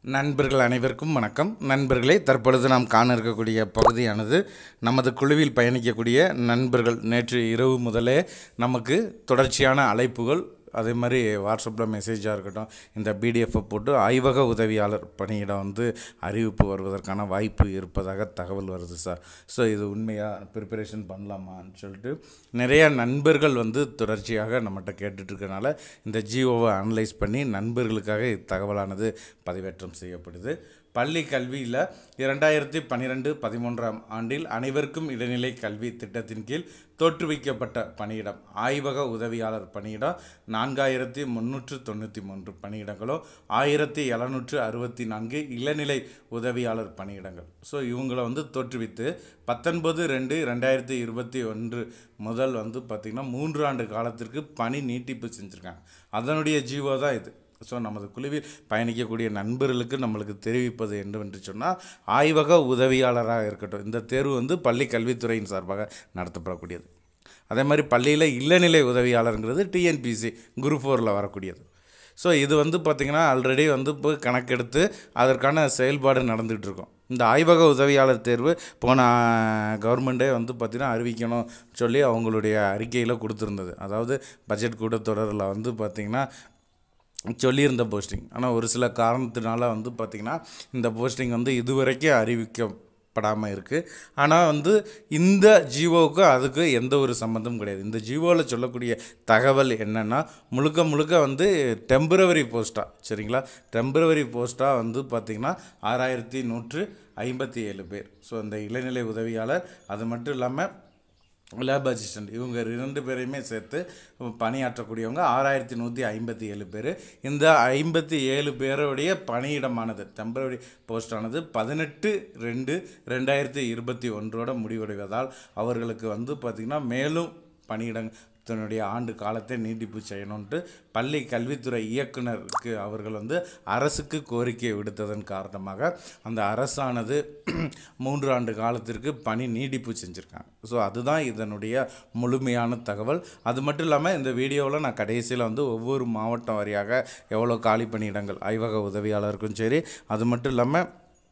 நண்பர்கள் அனைவருக்கும் வணக்கம் நண்பர்களே தற்பொழுது நாம் காண இருக்கக்கூடிய பகுதியானது நமது குழுவில் பயணிக்கக்கூடிய நண்பர்கள் நேற்று இரவு முதலே நமக்கு தொடர்ச்சியான அழைப்புகள் அதே மாதிரி வாட்ஸ்அப்பில் மெசேஜாக இருக்கட்டும் இந்த பிடிஎஃப்பை போட்டு ஆய்வக உதவியாளர் பணியிடம் வந்து அறிவிப்பு வருவதற்கான வாய்ப்பு இருப்பதாக தகவல் வருது சார் ஸோ இது உண்மையாக ப்ரிப்பரேஷன் பண்ணலாமான்னு சொல்லிட்டு நிறைய நண்பர்கள் வந்து தொடர்ச்சியாக நம்மகிட்ட கேட்டுட்ருக்கனால இந்த ஜியோவை அனலைஸ் பண்ணி நண்பர்களுக்காக இத்தகவலானது பதிவேற்றம் செய்யப்படுது பள்ளி கல்வியில் இரண்டாயிரத்தி பன்னிரெண்டு பதிமூன்றாம் ஆண்டில் அனைவருக்கும் இடைநிலை கல்வி திட்டத்தின் கீழ் தோற்றுவிக்கப்பட்ட பணியிடம் ஆய்வக உதவியாளர் பணியிடம் நான்காயிரத்தி முந்நூற்று தொண்ணூற்றி மூன்று பணியிடங்களும் ஆயிரத்தி எழுநூற்று அறுபத்தி நான்கு இளநிலை உதவியாளர் பணியிடங்கள் ஸோ இவங்களை வந்து தோற்றுவித்து பத்தொன்பது ரெண்டு ரெண்டாயிரத்தி இருபத்தி ஒன்று முதல் வந்து பார்த்திங்கன்னா மூன்று ஆண்டு காலத்திற்கு பணி நீட்டிப்பு செஞ்சுருக்காங்க அதனுடைய ஜீவோ தான் இது ஸோ நமது குழுவில் பயணிக்கக்கூடிய நண்பர்களுக்கு நம்மளுக்கு தெரிவிப்பது என்னவென்று சொன்னால் ஆய்வக உதவியாளராக இருக்கட்டும் இந்த தேர்வு வந்து பள்ளி கல்வித்துறையின் சார்பாக நடத்தப்படக்கூடியது அதே மாதிரி பள்ளியில் இளநிலை உதவியாளருங்கிறது டிஎன்பிசி குரூப் ஃபோரில் வரக்கூடியது ஸோ இது வந்து பார்த்திங்கன்னா ஆல்ரெடி வந்து இப்போ கணக்கெடுத்து அதற்கான செயல்பாடு நடந்துகிட்டு இருக்கும் இந்த ஆய்வக உதவியாளர் தேர்வு போன கவர்மெண்ட்டே வந்து பார்த்திங்கன்னா அறிவிக்கணும் சொல்லி அவங்களுடைய அறிக்கையில் கொடுத்துருந்தது அதாவது பட்ஜெட் கூட்டத்தொடரில் வந்து பார்த்திங்கன்னா சொல்லியிருந்த போஸ்டிங் ஆனால் ஒரு சில காரணத்தினால வந்து பார்த்திங்கன்னா இந்த போஸ்டிங் வந்து இதுவரைக்கும் அறிவிக்கப்படாமல் இருக்குது ஆனால் வந்து இந்த ஜியோவுக்கு அதுக்கு எந்த ஒரு சம்மந்தமும் கிடையாது இந்த ஜியோவில் சொல்லக்கூடிய தகவல் என்னென்னா முழுக்க முழுக்க வந்து டெம்பரவரி போஸ்ட்டாக சரிங்களா டெம்பரவரி போஸ்ட்டாக வந்து பார்த்திங்கன்னா ஆறாயிரத்தி நூற்று ஐம்பத்தி ஏழு பேர் ஸோ இந்த இளநிலை உதவியாளர் அது மட்டும் இல்லாமல் லேப் அசிஸ்டண்ட் இவங்க ரெண்டு பேரையுமே சேர்த்து பணியாற்றக்கூடியவங்க ஆறாயிரத்தி நூற்றி ஐம்பத்தி ஏழு பேர் இந்த ஐம்பத்தி ஏழு பேருடைய பணியிடமானது டெம்பரரி போஸ்டானது பதினெட்டு ரெண்டு ரெண்டாயிரத்தி இருபத்தி ஒன்றோட முடிவடைவதால் அவர்களுக்கு வந்து பார்த்திங்கன்னா மேலும் பணியிடங் தன்னுடைய ஆண்டு காலத்தை நீட்டிப்பு செய்யணுன்ட்டு பள்ளி கல்வித்துறை இயக்குனருக்கு அவர்கள் வந்து அரசுக்கு கோரிக்கை விடுத்ததன் காரணமாக அந்த அரசானது மூன்று ஆண்டு காலத்திற்கு பணி நீட்டிப்பு செஞ்சுருக்காங்க ஸோ அதுதான் இதனுடைய முழுமையான தகவல் அது மட்டும் இல்லாமல் இந்த வீடியோவில் நான் கடைசியில் வந்து ஒவ்வொரு மாவட்டம் வாரியாக எவ்வளோ காலி பணியிடங்கள் ஆய்வக உதவியாளருக்கும் சரி அது மட்டும் இல்லாமல்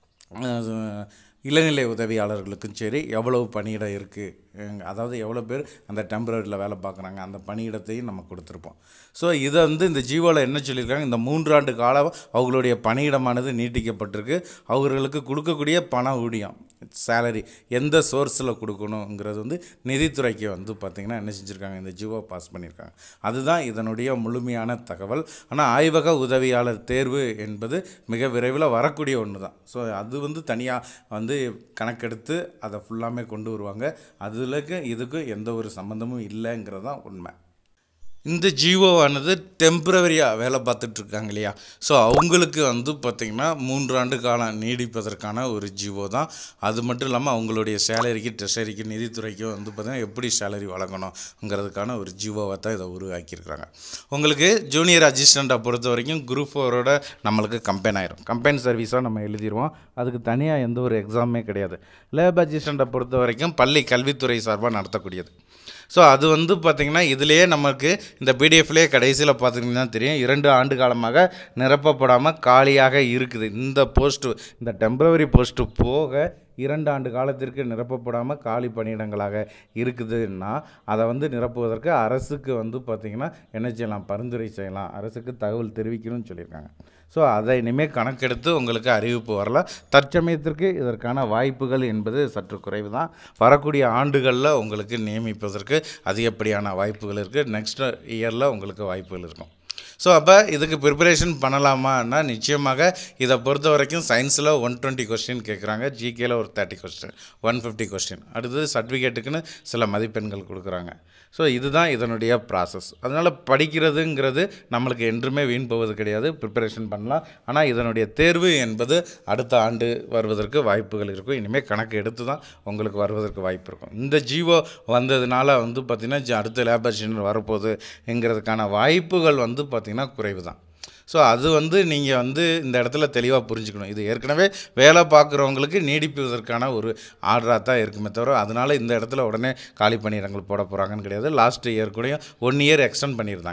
அஹ், இளநிலை உதவியாளர்களுக்கும் சரி எவ்வளவு பணியிடம் இருக்குது அதாவது எவ்வளோ பேர் அந்த டெம்பரரியில் வேலை பார்க்குறாங்க அந்த பணியிடத்தையும் நம்ம கொடுத்துருப்போம் ஸோ இதை வந்து இந்த ஜீவோவில் என்ன சொல்லியிருக்காங்க இந்த மூன்றாண்டு காலம் அவங்களுடைய பணியிடமானது நீட்டிக்கப்பட்டிருக்கு அவர்களுக்கு கொடுக்கக்கூடிய பண ஊதியம் சேலரி எந்த சோர்ஸில் கொடுக்கணுங்கிறது வந்து நிதித்துறைக்கு வந்து பார்த்திங்கன்னா என்ன செஞ்சுருக்காங்க இந்த ஜியோ பாஸ் பண்ணியிருக்காங்க அதுதான் இதனுடைய முழுமையான தகவல் ஆனால் ஆய்வக உதவியாளர் தேர்வு என்பது மிக விரைவில் வரக்கூடிய ஒன்று தான் ஸோ அது வந்து தனியாக வந்து கணக்கெடுத்து அதை ஃபுல்லாமே கொண்டு வருவாங்க அதுலக்கு இதுக்கும் எந்த ஒரு சம்மந்தமும் இல்லைங்கிறது தான் உண்மை இந்த ஜியோவானது டெம்பரவரியாக வேலை பார்த்துட்டு இருக்காங்க இல்லையா ஸோ அவங்களுக்கு வந்து பார்த்திங்கன்னா மூன்றாண்டு காலம் நீடிப்பதற்கான ஒரு ஜியோ தான் அது மட்டும் இல்லாமல் அவங்களுடைய சேலரிக்கு ட்ரெஷரிக்கு நிதித்துறைக்கு வந்து பார்த்திங்கன்னா எப்படி சேலரி வழங்கணுங்கிறதுக்கான ஒரு ஜியோவை தான் இதை உருவாக்கியிருக்கிறாங்க உங்களுக்கு ஜூனியர் அசிஸ்டண்ட்டை பொறுத்த வரைக்கும் குரூப் ஃபோரோட நம்மளுக்கு கம்பெயின் ஆயிரும் கம்பெயின் சர்வீஸாக நம்ம எழுதிடுவோம் அதுக்கு தனியாக எந்த ஒரு எக்ஸாமே கிடையாது லேப் அசிஸ்டண்ட்டை பொறுத்த வரைக்கும் பள்ளி கல்வித்துறை சார்பாக நடத்தக்கூடியது ஸோ அது வந்து பார்த்திங்கன்னா இதுலேயே நமக்கு இந்த பிடிஎஃப்லேயே கடைசியில் பார்த்திங்கன்னா தெரியும் இரண்டு ஆண்டு காலமாக நிரப்பப்படாமல் காலியாக இருக்குது இந்த போஸ்ட்டு இந்த டெம்பரவரி போஸ்ட்டு போக இரண்டு ஆண்டு காலத்திற்கு நிரப்பப்படாமல் காலி பணியிடங்களாக இருக்குதுன்னா அதை வந்து நிரப்புவதற்கு அரசுக்கு வந்து பார்த்திங்கன்னா என்ன செய்யலாம் பரிந்துரை செய்யலாம் அரசுக்கு தகவல் தெரிவிக்கணும்னு சொல்லியிருக்காங்க ஸோ அதை இனிமேல் கணக்கெடுத்து உங்களுக்கு அறிவிப்பு வரலாம் தற்சமயத்திற்கு இதற்கான வாய்ப்புகள் என்பது சற்று குறைவு தான் வரக்கூடிய ஆண்டுகளில் உங்களுக்கு நியமிப்பதற்கு அதிகப்படியான வாய்ப்புகள் இருக்குது நெக்ஸ்ட் இயரில் உங்களுக்கு வாய்ப்புகள் இருக்கும் ஸோ அப்போ இதுக்கு ப்ரிப்பரேஷன் பண்ணலாமான்னா நிச்சயமாக இதை பொறுத்த வரைக்கும் சயின்ஸில் ஒன் டுவெண்ட்டி கொஸ்டின் கேட்குறாங்க ஜிகேல ஒரு thirty question one fifty question அடுத்தது சர்டிஃபிகேட்டுக்குன்னு சில மதிப்பெண்கள் கொடுக்குறாங்க ஸோ இதுதான் இதனுடைய ப்ராசஸ் அதனால் படிக்கிறதுங்கிறது நம்மளுக்கு என்றுமே வீண் போவது கிடையாது ப்ரிப்பரேஷன் பண்ணலாம் ஆனால் இதனுடைய தேர்வு என்பது அடுத்த ஆண்டு வருவதற்கு வாய்ப்புகள் இருக்கும் இனிமேல் கணக்கு எடுத்து தான் உங்களுக்கு வருவதற்கு வாய்ப்பு இருக்கும் இந்த ஜியோ வந்ததுனால வந்து பார்த்திங்கன்னா ஜ- அடுத்த லேபர் வரப்போகுதுங்கிறதுக்கான வாய்ப்புகள் வந்து பார்த்திங்கன்னா குறைவு தான் ஸோ அது வந்து நீங்கள் வந்து இந்த இடத்துல தெளிவாக புரிஞ்சுக்கணும் இது ஏற்கனவே வேலை பார்க்குறவங்களுக்கு நீடிப்பதற்கான ஒரு ஆர்டராக தான் இருக்குமே தவிர அதனால் இந்த இடத்துல உடனே காலி பணியிடங்கள் போட போகிறாங்கன்னு கிடையாது லாஸ்ட் இயர் கூடயும் ஒன் இயர் எக்ஸ்டெண்ட் பண்ணியிருந்தாங்க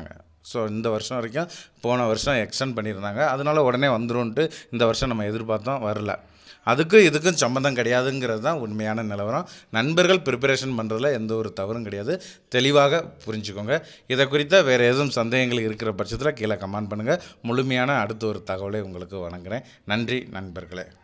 ஸோ இந்த வருஷம் வரைக்கும் போன வருஷம் எக்ஸ்டெண்ட் பண்ணியிருந்தாங்க அதனால உடனே வந்துரும்ன்ட்டு இந்த வருஷம் நம்ம எதிர்பார்த்தோம் வரல அதுக்கும் இதுக்கும் சம்மந்தம் கிடையாதுங்கிறது தான் உண்மையான நிலவரம் நண்பர்கள் ப்ரிப்பரேஷன் பண்ணுறதுல எந்த ஒரு தவறும் கிடையாது தெளிவாக புரிஞ்சுக்கோங்க இதை குறித்த வேறு எதுவும் சந்தேகங்கள் இருக்கிற பட்சத்தில் கீழே கமெண்ட் பண்ணுங்கள் முழுமையான அடுத்த ஒரு தகவலை உங்களுக்கு வழங்குகிறேன் நன்றி நண்பர்களே